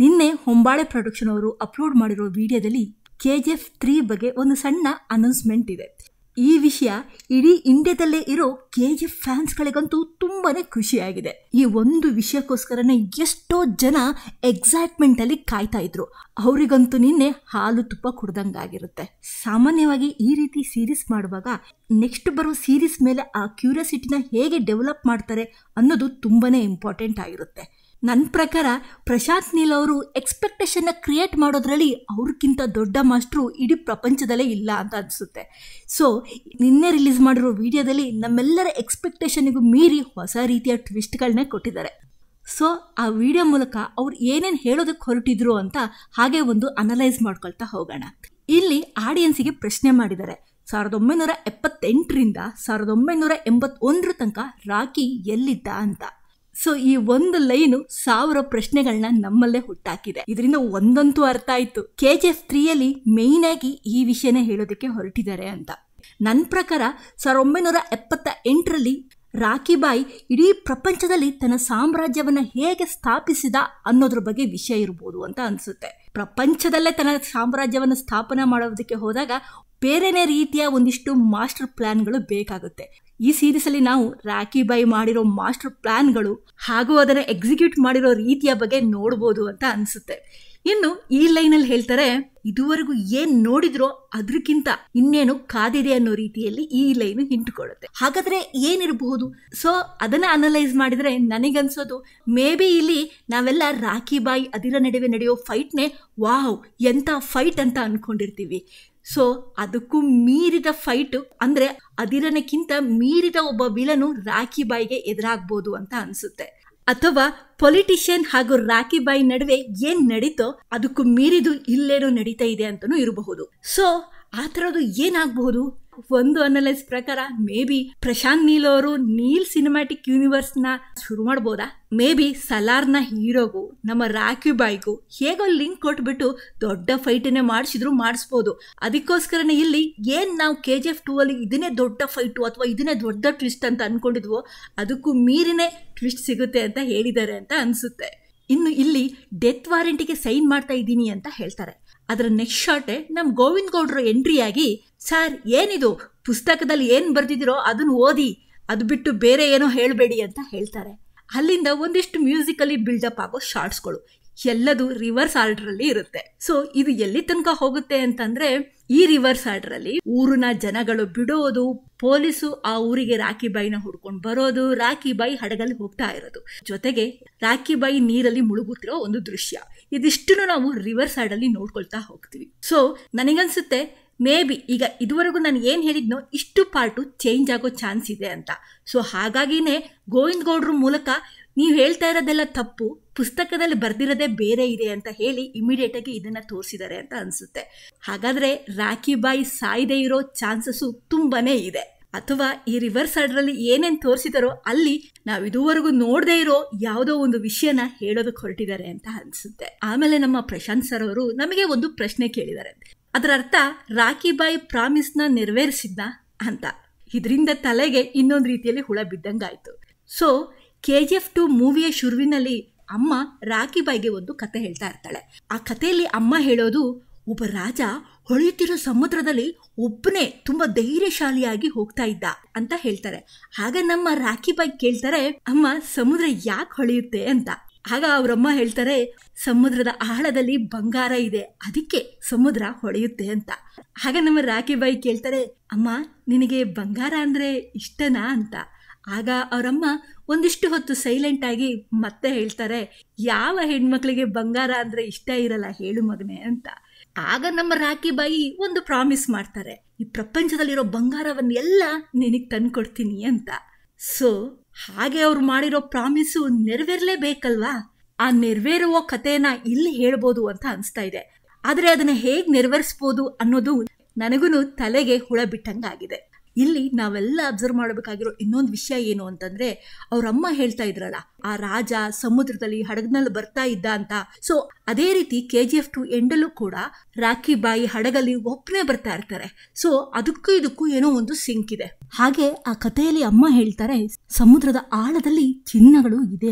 ನಿನ್ನೆ ಹೊಂಬಾಳೆ ಪ್ರೊಡಕ್ಷನ್ ಅವರು ಅಪ್ಲೋಡ್ ಮಾಡಿರೋ ವಿಡಿಯೋದಲ್ಲಿ ಕೆ ಜಿ ಎಫ್ ತ್ರೀ ಬಗ್ಗೆ ಒಂದು ಸಣ್ಣ ಅನೌನ್ಸ್ಮೆಂಟ್ ಇದೆ ಈ ವಿಷಯ ಇಡೀ ಇಂಡಿಯಾದಲ್ಲೇ ಇರೋ ಕೆ ಜಿ ಎಫ್ ಫ್ಯಾನ್ಸ್ಗಳಿಗಂತೂ ತುಂಬಾನೇ ಖುಷಿಯಾಗಿದೆ ಈ ಒಂದು ವಿಷಯಕ್ಕೋಸ್ಕರನೇ ಎಷ್ಟೋ ಜನ ಎಕ್ಸೈಟ್ಮೆಂಟ್ ಅಲ್ಲಿ ಕಾಯ್ತಾ ಇದ್ರು ಅವರಿಗಂತೂ ನಿನ್ನೆ ಹಾಲು ತುಪ್ಪ ಕುಡ್ದಂಗಾಗಿರುತ್ತೆ ಸಾಮಾನ್ಯವಾಗಿ ಈ ರೀತಿ ಸೀರೀಸ್ ಮಾಡುವಾಗ ನೆಕ್ಸ್ಟ್ ಬರೋ ಸೀರೀಸ್ ಮೇಲೆ ಆ ಕ್ಯೂರಿಯಾಸಿಟಿನ ಹೇಗೆ ಡೆವಲಪ್ ಮಾಡ್ತಾರೆ ಅನ್ನೋದು ತುಂಬಾನೇ ಇಂಪಾರ್ಟೆಂಟ್ ಆಗಿರುತ್ತೆ ನನ್ನ ಪ್ರಕಾರ ಪ್ರಶಾಂತ್ ನೀಲ್ ಅವರು ಎಕ್ಸ್ಪೆಕ್ಟೇಷನ್ನ ಕ್ರಿಯೇಟ್ ಮಾಡೋದ್ರಲ್ಲಿ ಅವ್ರಿಗಿಂತ ದೊಡ್ಡ ಮಾಸ್ಟ್ರು ಇಡೀ ಪ್ರಪಂಚದಲ್ಲೇ ಇಲ್ಲ ಅಂತ ಅನಿಸುತ್ತೆ ಸೊ ನಿನ್ನೆ ರಿಲೀಸ್ ಮಾಡಿರೋ ವಿಡಿಯೋದಲ್ಲಿ ನಮ್ಮೆಲ್ಲರ ಎಕ್ಸ್ಪೆಕ್ಟೇಷನ್ನಿಗೂ ಮೀರಿ ಹೊಸ ರೀತಿಯ ಟ್ವಿಸ್ಟ್ಗಳನ್ನೇ ಕೊಟ್ಟಿದ್ದಾರೆ ಸೊ ಆ ವಿಡಿಯೋ ಮೂಲಕ ಅವ್ರು ಏನೇನು ಹೇಳೋದಕ್ಕೆ ಹೊರಟಿದ್ರು ಅಂತ ಹಾಗೆ ಒಂದು ಅನಲೈಸ್ ಮಾಡ್ಕೊಳ್ತಾ ಹೋಗೋಣ ಇಲ್ಲಿ ಆಡಿಯನ್ಸಿಗೆ ಪ್ರಶ್ನೆ ಮಾಡಿದ್ದಾರೆ ಸಾವಿರದ ಒಂಬೈನೂರ ಎಪ್ಪತ್ತೆಂಟರಿಂದ ಸಾವಿರದ ಒಂಬೈನೂರ ಎಂಬತ್ತೊಂದರ ತನಕ ರಾಕಿ ಎಲ್ಲಿದ್ದ ಅಂತ ಸೊ ಈ ಒಂದು ಲೈನು ಸಾವಿರ ಪ್ರಶ್ನೆಗಳನ್ನ ನಮ್ಮಲ್ಲೇ ಹುಟ್ಟಾಕಿದೆ ಇದರಿಂದ ಒಂದಂತೂ ಅರ್ಥ ಆಯ್ತು ಕೆ ಜಿ ಎಫ್ ತ್ರೀಯಲ್ಲಿ ಮೇಯ್ನ್ ಆಗಿ ಈ ವಿಷಯನ ಹೇಳೋದಕ್ಕೆ ಹೊರಟಿದ್ದಾರೆ ಅಂತ ನನ್ನ ಪ್ರಕಾರ ಸಾವಿರದ ಒಂಬೈನೂರ ಎಪ್ಪತ್ತ ಎಂಟರಲ್ಲಿ ರಾಕಿಬಾಯಿ ಇಡೀ ಪ್ರಪಂಚದಲ್ಲಿ ತನ್ನ ಸಾಮ್ರಾಜ್ಯವನ್ನ ಹೇಗೆ ಸ್ಥಾಪಿಸಿದ ಅನ್ನೋದ್ರ ಬಗ್ಗೆ ವಿಷಯ ಇರ್ಬೋದು ಅಂತ ಅನ್ಸುತ್ತೆ ಪ್ರಪಂಚದಲ್ಲೇ ತನ್ನ ಸಾಮ್ರಾಜ್ಯವನ್ನು ಸ್ಥಾಪನೆ ಮಾಡೋದಕ್ಕೆ ಹೋದಾಗ ಬೇರೆನೇ ರೀತಿಯ ಒಂದಿಷ್ಟು ಮಾಸ್ಟರ್ ಪ್ಲಾನ್ಗಳು ಬೇಕಾಗುತ್ತೆ ಈ ಸೀರೀಸಲ್ಲಿ ನಾವು ರಾಕಿಬಾಯಿ ಮಾಡಿರೋ ಮಾಸ್ಟರ್ ಪ್ಲಾನ್ಗಳು ಹಾಗೂ ಅದನ್ನು ಎಕ್ಸಿಕ್ಯೂಟ್ ಮಾಡಿರೋ ರೀತಿಯ ಬಗ್ಗೆ ನೋಡ್ಬೋದು ಅಂತ ಅನ್ಸುತ್ತೆ ಇನ್ನು ಈ ಲೈನಲ್ಲಿ ಹೇಳ್ತಾರೆ ಇದುವರೆಗೂ ಏನ್ ನೋಡಿದ್ರೋ ಅದಕ್ಕಿಂತ ಇನ್ನೇನು ಕಾದಿದೆ ಅನ್ನೋ ರೀತಿಯಲ್ಲಿ ಈ ಲೈನ್ ಹಿಂಟು ಕೊಡುತ್ತೆ ಹಾಗಾದ್ರೆ ಏನಿರಬಹುದು ಸೊ ಅದನ್ನ ಅನಲೈಸ್ ಮಾಡಿದ್ರೆ ನನಗನ್ಸೋದು ಮೇ ಬಿ ಇಲ್ಲಿ ನಾವೆಲ್ಲ ರಾಖಿಬಾಯಿ ಅದರ ನಡುವೆ ನಡೆಯೋ ಫೈಟ್ನೇ ವಾವ್ ಎಂತ ಫೈಟ್ ಅಂತ ಅನ್ಕೊಂಡಿರ್ತೀವಿ ಸೊ ಅದಕ್ಕೂ ಮೀರಿದ ಫೈಟ್ ಅಂದ್ರೆ ಅದಿರನಕ್ಕಿಂತ ಮೀರಿದ ಒಬ್ಬ ವಿಲನು ರಾಖಿಬಾಯಿಗೆ ಎದುರಾಗ್ಬೋದು ಅಂತ ಅನ್ಸುತ್ತೆ ಅಥವಾ ಪೊಲಿಟಿಷಿಯನ್ ಹಾಗೂ ರಾಖಿಬಾಯಿ ನಡುವೆ ಏನ್ ನಡೀತೋ ಅದಕ್ಕೂ ಮೀರಿದು ಇಲ್ಲೇನೋ ನಡೀತಾ ಇದೆ ಅಂತಲೂ ಇರಬಹುದು ಸೊ ಆ ಥರದ್ದು ಏನಾಗಬಹುದು ಒಂದು ಅನಲೈಸ್ ಪ್ರಕಾರ ಮೇ ಬಿ ಪ್ರಶಾಂತ್ ನೀಲ್ ಅವರು ನೀಲ್ ಸಿನಿಮ್ಯಾಟಿಕ್ ಯೂನಿವರ್ಸ್ ನ ಶುರು ಮಾಡ್ಬೋದಾ ಮೇ ಬಿ ಸಲಾರ್ನ ಹೀರೋಗೂ ನಮ್ಮ ರಾಖಿ ಬಾಯ್ಗೂ ಹೇಗೋ ಲಿಂಕ್ ಕೊಟ್ಬಿಟ್ಟು ದೊಡ್ಡ ಫೈಟನ್ನೇ ಮಾಡಿಸಿದ್ರು ಮಾಡಿಸ್ಬೋದು ಅದಕ್ಕೋಸ್ಕರನೇ ಇಲ್ಲಿ ಏನ್ ನಾವು ಕೆ ಜಿ ಎಫ್ ಟೂ ಅಲ್ಲಿ ಇದನ್ನೇ ದೊಡ್ಡ ಫೈಟು ಅಥವಾ ಇದನ್ನೇ ದೊಡ್ಡ ಟ್ವಿಸ್ಟ್ ಅಂತ ಅನ್ಕೊಂಡಿದ್ವೋ ಅದಕ್ಕೂ ಮೀರಿನೇ ಟ್ವಿಸ್ಟ್ ಸಿಗುತ್ತೆ ಅಂತ ಹೇಳಿದ್ದಾರೆ ಅಂತ ಅನ್ಸುತ್ತೆ ಇನ್ನು ಇಲ್ಲಿ ಡೆತ್ ವಾರಂಟಿಗೆ ಸೈನ್ ಮಾಡ್ತಾ ಇದ್ದೀನಿ ಅಂತ ಹೇಳ್ತಾರೆ ಅದರ ನೆಕ್ಸ್ಟ್ ಶಾಟೇ ನಮ್ಮ ಗೋವಿಂದ್ ಗೌಡ್ರು ಎಂಟ್ರಿ ಆಗಿ ಸರ್ ಏನಿದು ಪುಸ್ತಕದಲ್ಲಿ ಏನು ಬರ್ದಿದಿರೋ ಅದನ್ನು ಓದಿ ಅದು ಬಿಟ್ಟು ಬೇರೆ ಏನೋ ಹೇಳಬೇಡಿ ಅಂತ ಹೇಳ್ತಾರೆ ಅಲ್ಲಿಂದ ಒಂದಿಷ್ಟು ಮ್ಯೂಸಿಕಲಿ ಬಿಲ್ಡಪ್ ಆಗೋ ಶಾರ್ಟ್ಸ್ಗಳು ಎಲ್ಲದು ರಿವರ್ಸ್ ಆರ್ಡರಲ್ಲಿ ಇರುತ್ತೆ ಸೊ ಇದು ಎಲ್ಲಿ ತನಕ ಹೋಗುತ್ತೆ ಅಂತಂದ್ರೆ ಈ ರಿವರ್ಸ್ ಆರ್ಡರ್ ಅಲ್ಲಿ ಊರಿನ ಜನಗಳು ಬಿಡೋದು ಪೊಲೀಸು ಆ ಊರಿಗೆ ರಾಖಿಬಾಯಿನ ಹುಡ್ಕೊಂಡು ಬರೋದು ರಾಖಿಬಾಯಿ ಹಡಗಲ್ಲಿ ಹೋಗ್ತಾ ಇರೋದು ಜೊತೆಗೆ ರಾಖಿಬಾಯಿ ನೀರಲ್ಲಿ ಮುಳುಗುತ್ತಿರೋ ಒಂದು ದೃಶ್ಯ ಇದಿಷ್ಟನ್ನು ನಾವು ರಿವರ್ಸ್ ಆರ್ಡಲ್ಲಿ ನೋಡ್ಕೊಳ್ತಾ ಹೋಗ್ತೀವಿ ಸೊ ನನಗನ್ಸುತ್ತೆ ಮೇ ಬಿ ಈಗ ಇದುವರೆಗೂ ನಾನು ಏನು ಹೇಳಿದ್ನೋ ಇಷ್ಟು ಪಾರ್ಟು ಚೇಂಜ್ ಆಗೋ ಚಾನ್ಸ್ ಇದೆ ಅಂತ ಸೊ ಹಾಗಾಗಿನೇ ಗೋವಿಂದ್ ಗೌಡ್ರ ಮೂಲಕ ನೀವು ಹೇಳ್ತಾ ಇರೋದೆಲ್ಲ ತಪ್ಪು ಪುಸ್ತಕದಲ್ಲಿ ಬರ್ದಿರೋದೇ ಬೇರೆ ಇದೆ ಅಂತ ಹೇಳಿ ಇಮಿಡಿಯೇಟ್ ಆಗಿ ಇದನ್ನ ತೋರಿಸಿದ್ದಾರೆ ಅಂತ ಅನ್ಸುತ್ತೆ ಹಾಗಾದ್ರೆ ರಾಖಿಬಾಯಿ ಸಾಯದೆ ಇರೋ ಚಾನ್ಸಸ್ಸು ತುಂಬಾನೇ ಇದೆ ಅಥವಾ ಈ ರಿವರ್ಸ್ ಆರ್ಡರಲ್ಲಿ ಏನೇನು ತೋರಿಸಿದಾರೋ ಅಲ್ಲಿ ನಾವು ಇದುವರೆಗೂ ನೋಡದೇ ಇರೋ ಯಾವುದೋ ಒಂದು ವಿಷಯನ ಹೇಳೋದಕ್ಕೆ ಹೊರಟಿದ್ದಾರೆ ಅಂತ ಅನ್ಸುತ್ತೆ ಆಮೇಲೆ ನಮ್ಮ ಪ್ರಶಾಂತ್ ಸರ್ ಅವರು ನಮಗೆ ಒಂದು ಪ್ರಶ್ನೆ ಕೇಳಿದ್ದಾರೆ ಅದರ ಅರ್ಥ ರಾಖಿಬಾಯಿ ಪ್ರಾಮಿಸ್ನ ನೆರವೇರಿಸಿದ್ನ ಅಂತ ಇದರಿಂದ ತಲೆಗೆ ಇನ್ನೊಂದು ರೀತಿಯಲ್ಲಿ ಹುಳ ಬಿದ್ದಂಗಾಯ್ತು so K G F two ಮೂವಿಯ ಶುರುವಿನಲ್ಲಿ ಅಮ್ಮ ರಾಖಿಬಾಯಿಗೆ ಒಂದು ಕತೆ ಹೇಳ್ತಾ ಇರ್ತಾಳೆ ಆ ಕಥೆಯಲ್ಲಿ ಅಮ್ಮ ಹೇಳೋದು ಒಬ್ಬ ರಾಜ ಹೊಳೆಯುತ್ತಿರೋ ಸಮುದ್ರದಲ್ಲಿ ಒಬ್ಬನೇ ತುಂಬಾ ಧೈರ್ಯಶಾಲಿಯಾಗಿ ಹೋಗ್ತಾ ಇದ್ದ ಅಂತ ಹೇಳ್ತಾರೆ ಆಗ ನಮ್ಮ ರಾಖಿಬಾಯಿ ಕೇಳ್ತಾರೆ ಅಮ್ಮ ಸಮುದ್ರ ಯಾಕೆ ಹೊಳೆಯುತ್ತೆ ಅಂತ ಆಗ ಅವರಮ್ಮ ಹೇಳ್ತಾರೆ ಸಮುದ್ರದ ಆಳದಲ್ಲಿ ಬಂಗಾರ ಇದೆ ಅದಕ್ಕೆ ಸಮುದ್ರ ಹೊಳೆಯುತ್ತೆ ಅಂತ ಆಗ ನಮ್ಮ ರಾಖಿಬಾಯಿ ಕೇಳ್ತಾರೆ ಅಮ್ಮ ನಿನಗೆ ಬಂಗಾರ ಅಂದ್ರೆ ಇಷ್ಟನಾ ಅಂತ ಆಗ ಅವರಮ್ಮ ಒಂದಿಷ್ಟು ಹೊತ್ತು ಸೈಲೆಂಟ್ ಆಗಿ ಮತ್ತೆ ಹೇಳ್ತಾರೆ ಯಾವ ಹೆಣ್ಮಕ್ಳಿಗೆ ಬಂಗಾರ ಅಂದ್ರೆ ಇಷ್ಟ ಇರಲ್ಲ ಹೇಳು ಮಗನೆ ಅಂತ ಆಗ ನಮ್ಮ ರಾಖಿಬಾಯಿ ಒಂದು ಪ್ರಾಮಿಸ್ ಮಾಡ್ತಾರೆ ಈ ಪ್ರಪಂಚದಲ್ಲಿರೋ ಬಂಗಾರವನ್ನೆಲ್ಲ ನಿನಗೆ ತಂದ್ಕೊಡ್ತೀನಿ ಅಂತ ಸೊ ಹಾಗೆ ಅವ್ರು ಮಾಡಿರೋ ಪ್ರಾಮಿಸು ನೆರವೇರ್ಲೇಬೇಕಲ್ವಾ ಆ ನೆರವೇರುವ ಕಥೆನ ಇಲ್ಲಿ ಹೇಳ್ಬೋದು ಅಂತ ಅನಿಸ್ತಾ ಇದೆ ಆದರೆ ಅದನ್ನ ಹೇಗೆ ನೆರವೇರಿಸ್ಬೋದು ಅನ್ನೋದು ನನಗೂ ತಲೆಗೆ ಹುಳ ಬಿಟ್ಟಂಗಾಗಿದೆ ಇಲ್ಲಿ ನಾವೆಲ್ಲ ಅಬ್ಸರ್ವ್ ಮಾಡಬೇಕಾಗಿರೋ ಇನ್ನೊಂದು ವಿಷಯ ಏನು ಅಂತಂದ್ರೆ ಅವ್ರಮ್ಮ ಹೇಳ್ತಾ ಇದ್ರಲ್ಲ ಆ ರಾಜ ಸಮುದ್ರದಲ್ಲಿ ಹಡಗ್ನಲ್ಲಿ ಬರ್ತಾ ಇದ್ದ ಅಂತ ಸೊ ಅದೇ ರೀತಿ ಕೆ ಜಿ ಎಫ್ ಟು ಎಂಡಲ್ಲೂ ಕೂಡ ರಾಖಿ ಬಾಯಿ ಹಡಗಲ್ಲಿ ಒಬ್ಬನೇ ಬರ್ತಾ ಇರ್ತಾರೆ ಸೊ ಅದಕ್ಕೂ ಇದಕ್ಕೂ ಏನೋ ಒಂದು ಸಿಂಕ್ ಇದೆ ಹಾಗೆ ಆ ಕಥೆಯಲ್ಲಿ ಅಮ್ಮ ಹೇಳ್ತಾರೆ ಸಮುದ್ರದ ಆಳದಲ್ಲಿ ಚಿನ್ನಗಳು ಇದೆ ಅಂತ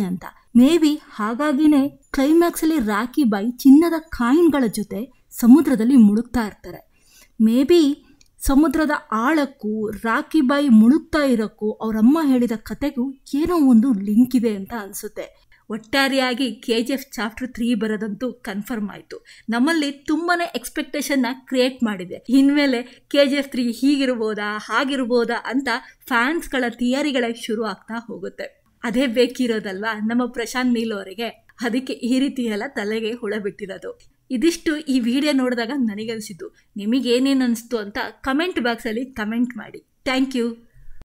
ಮೇ ಬಿ ಹಾಗಾಗಿನೇ ಕ್ಲೈಮ್ಯಾಕ್ಸ್ ಅಲ್ಲಿ ರಾಕಿ ಬಾಯಿ ಚಿನ್ನದ ಕಾಯಿನ್ಗಳ ಜೊತೆ ಸಮುದ್ರದಲ್ಲಿ ಮುಳುಗ್ತಾ ಇರ್ತಾರೆ ಮೇ ಬಿ ಸಮುದ್ರದ ಆಳಕ್ಕೂ ರಾಕಿ ಬಾಯಿ ಮುಳುಗ್ತಾ ಇರೋಕ್ಕೂ ಅವರಮ್ಮ ಹೇಳಿದ ಕತೆಗೂ ಏನೋ ಒಂದು ಲಿಂಕ್ ಇದೆ ಅಂತ ಅನಿಸುತ್ತೆ ಒಟ್ಟಾರೆಯಾಗಿ K G F chapter three ಬರೋದಂತೂ ಕನ್ಫರ್ಮ್ ಆಯಿತು ನಮ್ಮಲ್ಲಿ ತುಂಬಾ ಎಕ್ಸ್ಪೆಕ್ಟೇಷನ್ನ ಕ್ರಿಯೇಟ್ ಮಾಡಿದೆ ಇನ್ಮೇಲೆ ಕೆ ಜಿ ಎಫ್ ತ್ರೀ ಹೀಗಿರ್ಬೋದಾ ಹಾಗಿರ್ಬೋದಾ ಅಂತ ಫ್ಯಾನ್ಸ್ಗಳ ಥಿಯರಿಗಳೇ ಶುರು ಆಗ್ತಾ ಹೋಗುತ್ತೆ ಅದೇ ಬೇಕಿರೋದಲ್ವಾ ನಮ್ಮ ಪ್ರಶಾಂತ್ ನೀಲ್ ಅವರಿಗೆ ಅದಕ್ಕೆ ಈ ರೀತಿ ಎಲ್ಲ ತಲೆಗೆ ಹುಳ ಬಿಟ್ಟಿರೋದು ಇದಿಷ್ಟು ಈ ವಿಡಿಯೋ ನೋಡಿದಾಗ ನನಗನ್ಸಿದ್ದು ನಿಮಗೇನೇನು ಅನಿಸ್ತು ಅಂತ ಕಮೆಂಟ್ ಬಾಕ್ಸಲ್ಲಿ ಕಮೆಂಟ್ ಮಾಡಿ ಥ್ಯಾಂಕ್ ಯು